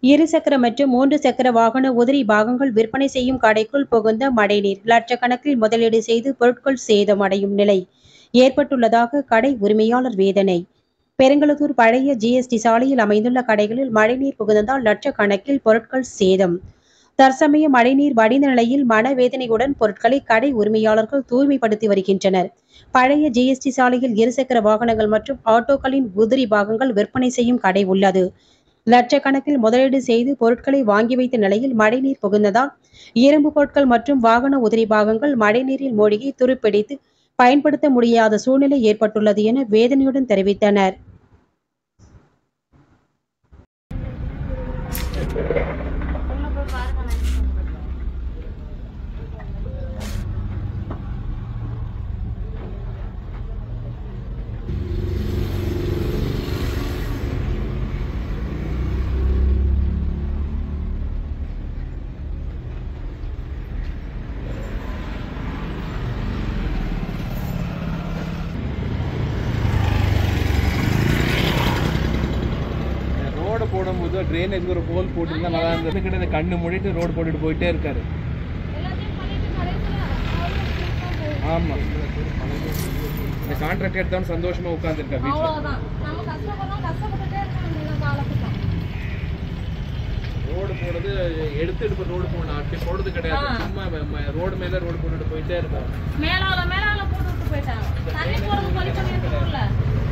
இரு சக்கர மற்றும் மூன்று சக்கர வாகன உதிரி பாகங்கள் விற்பனை செய்யும் கடைக்குள் புகுந்த மழைநீர் லட்சக்கணக்கில் முதலீடு செய்து பொருட்கள் சேதமடையும் நிலை ஏற்பட்டுள்ளதாக கடை உரிமையாளர் வேதனை பெருங்களத்தூர் பழைய ஜிஎஸ்டி சாலையில் அமைந்துள்ள கடைகளில் மழைநீர் புகுந்ததால் லட்சக்கணக்கில் பொருட்கள் சேதம் தற்சமய மழைநீர் வடிந்த நிலையில் மனவேதனையுடன் பொருட்களை கடை உரிமையாளர்கள் தூய்மைப்படுத்தி வருகின்றனர் பழைய ஜிஎஸ்டி சாலையில் இருசக்கர வாகனங்கள் மற்றும் ஆட்டோக்களின் உதிரி பாகங்கள் விற்பனை செய்யும் கடை உள்ளது லட்சக்கணக்கில் முதலீடு செய்து பொருட்களை வாங்கி வைத்த நிலையில் மழைநீர் புகுந்ததால் இரும்பு பொருட்கள் மற்றும் வாகன உதிரி பாகங்கள் மழைநீரில் மூழ்கி துருப்பிடித்து பயன்படுத்த முடியாத சூழ்நிலை ஏற்பட்டுள்ளது என வேதனையுடன் தெரிவித்தனர் ரோடு போடும்போது ட்ரைனேஜ் ஒரு ஹோல் போட்டிருந்தா நல்லா இருந்தது கிட்ட இந்த கண்ணு மூடிட்டு ரோடு போட்டுட்டு போயிட்டே இருக்காரு ஆமா இந்த கான்ட்ராக்ட் எடுத்தவன் சந்தோஷமா உட்காந்துருக்கா வீட்டுல அவ்வளவுதான் நம்ம கஷ்டப்படுறோம் கஷ்டப்பட்டுட்டே இருக்கோம் இந்த காலத்துக்கு ரோடு போடுறது எடுத்து எடுப்பு ரோடு போடணும் அப்படி போடுறது கிடையாது ஆ. சும்மா ரோடு மேல ரோடு போட்டுட்டு போயிட்டே இருக்காரு மேலால மேலால போட்டு விட்டு போயிட்டாங்க தண்ணி போறது பழி பண்ணி இருக்கணும்ல